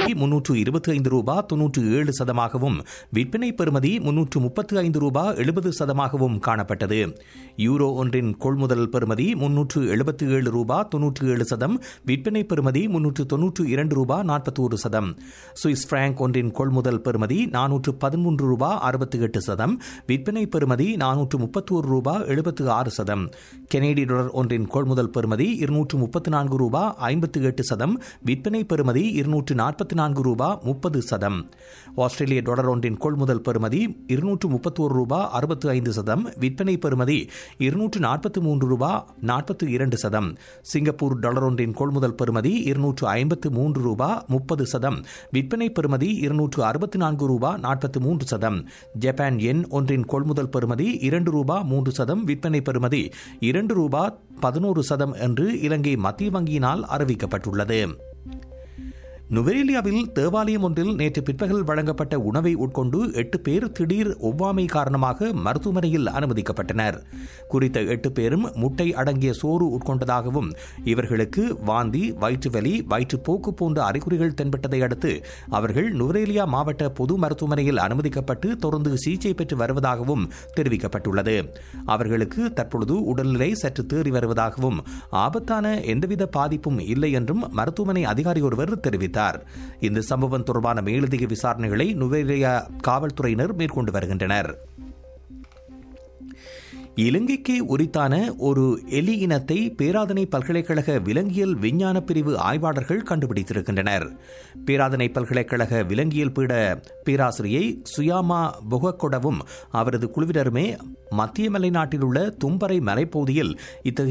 முன்னூற்று இருபத்தி ஐந்து ரூபா தொன்னூற்று ஏழு சதமாகவும் விற்பனை பெறுமதி முன்னூற்று முப்பத்து ஐந்து ரூபா எழுபது சதமாகவும் காணப்பட்டது யூரோ ஒன்றின் கொள்முதல் பெறுமதி முன்னூற்று எழுபத்தி ஏழு ரூபா தொன்னூற்று ஏழு சதம் விற்பனை பெறுமதி முன்னூற்று தொன்னூற்று இரண்டு ரூபா நாற்பத்தி ஒரு சதம் சுவிஸ் பிராங்க் ஒன்றின் கொள்முதல் பெறுமதி நானூற்று பதிமூன்று ரூபா அறுபத்தி எட்டு சதம் விற்பனை பெறுமதி நானூற்று முப்பத்தி ஒரு ரூபா எழுபத்து ஆறு சதம் கெனேடிய டாலர் ஒன்றின் கொள்முதல் பெறுமதி இருநூற்று முப்பத்தி நான்கு ரூபா ஐம்பத்தி எட்டு சதம் விற்பனை பெறுமதி இருநூற்று நாற்பத்தி நான்கு ரூபா முப்பது சதம் ஆஸ்திரேலிய டாலர் ஒன்றின் கொள்முதல் பெறுமதி இருநூற்று முப்பத்தி ஒரு ரூபா அறுபத்து ஐந்து சதம் விற்பனை பெறுமதி இருநூற்று நாற்பத்தி மூன்று ரூபா நாற்பத்தி இரண்டு சதம் சிங்கப்பூர் டாலர் ஒன்றின் கொள்முதல் பெறுமதி இருநூற்று ஐம்பத்து மூன்று ரூபா முப்பது சதம் விற்பனை பெறுமதி இருநூற்று அறுபத்தி நான்கு ரூபா நாற்பத்தி மூன்று சதம் ஜப்பான் எண் ஒன்றின் கொள்முதல் பெறுமதி இரண்டு ரூபா மூன்று சதம் விற்பனை பெறுமதி இரண்டு ரூபா பதினோரு சதம் என்று இலங்கை மத்திய வங்கியினால் அறிவிக்கப்பட்டுள்ளது நுவரேலியாவில் தேவாலயம் ஒன்றில் நேற்று பிற்பகல் வழங்கப்பட்ட உணவை உட்கொண்டு எட்டு பேர் திடீர் ஒவ்வாமை காரணமாக மருத்துவமனையில் அனுமதிக்கப்பட்டனர் குறித்த எட்டு பேரும் முட்டை அடங்கிய சோறு உட்கொண்டதாகவும் இவர்களுக்கு வாந்தி வயிற்றுவலி வயிற்றுப்போக்கு போன்ற அறிகுறிகள் தென்பட்டதை அடுத்து அவர்கள் நுவரேலியா மாவட்ட பொது மருத்துவமனையில் அனுமதிக்கப்பட்டு தொடர்ந்து சிகிச்சை பெற்று வருவதாகவும் தெரிவிக்கப்பட்டுள்ளது அவர்களுக்கு தற்பொழுது உடல்நிலை சற்று தேறி வருவதாகவும் ஆபத்தான எந்தவித பாதிப்பும் இல்லை என்றும் மருத்துவமனை அதிகாரி ஒருவர் தெரிவித்தார் தெரிவித்தார் இந்த சம்பவம் தொடர்பான மேலதிக விசாரணைகளை நுவேலியா காவல்துறையினர் மேற்கொண்டு வருகின்றனர் இலங்கைக்கு உரித்தான ஒரு எலி இனத்தை பேராதனை பல்கலைக்கழக விலங்கியல் விஞ்ஞான பிரிவு ஆய்வாளர்கள் கண்டுபிடித்திருக்கின்றனர் பேராதனை பல்கலைக்கழக விலங்கியல் பீட பேராசிரியை சுயாமா புகக்கொடவும் அவரது குழுவினருமே மத்திய மலை நாட்டில் உள்ள தும்பரை மலைப்பகுதியில் இத்தகைய